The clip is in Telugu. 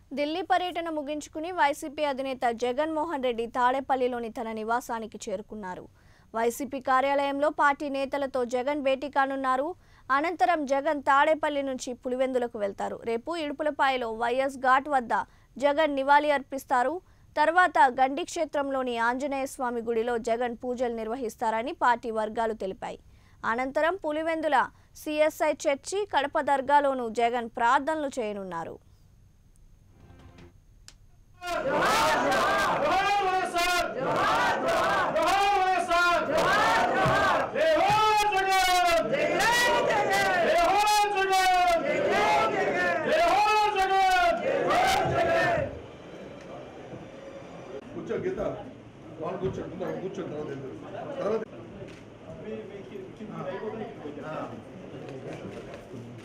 ఢిల్లీ పర్యటన ముగించుకుని వైసీపీ అధినేత జగన్మోహన్ రెడ్డి తాడేపల్లిలోని తన నివాసానికి చేరుకున్నారు వైసీపీ కార్యాలయంలో పార్టీ నేతలతో జగన్ భేటీ కానున్నారు అనంతరం జగన్ తాడేపల్లి నుంచి పులివెందులకు వెళ్తారు రేపు ఇడుపులపాయలో వైఎస్ ఘాట్ వద్ద జగన్ నివాళి అర్పిస్తారు తర్వాత గండి క్షేత్రంలోని ఆంజనేయ స్వామి గుడిలో జగన్ పూజలు నిర్వహిస్తారని పార్టీ వర్గాలు తెలిపాయి అనంతరం పులివెందుల సిఎస్ఐ చర్చి కడప దర్గాలోనూ జగన్ ప్రార్థనలు చేయనున్నారు జోహార్ వైఎస్ఆర్ జోహార్ వైఎస్ఆర్ జోహార్ జగన్ జై జగన్ జగన్ కూర్చో గీత వాళ్ళు కూర్చో ముందు అక్కడ కూర్చో తర్వాత వెళ్తారు. తర్వాత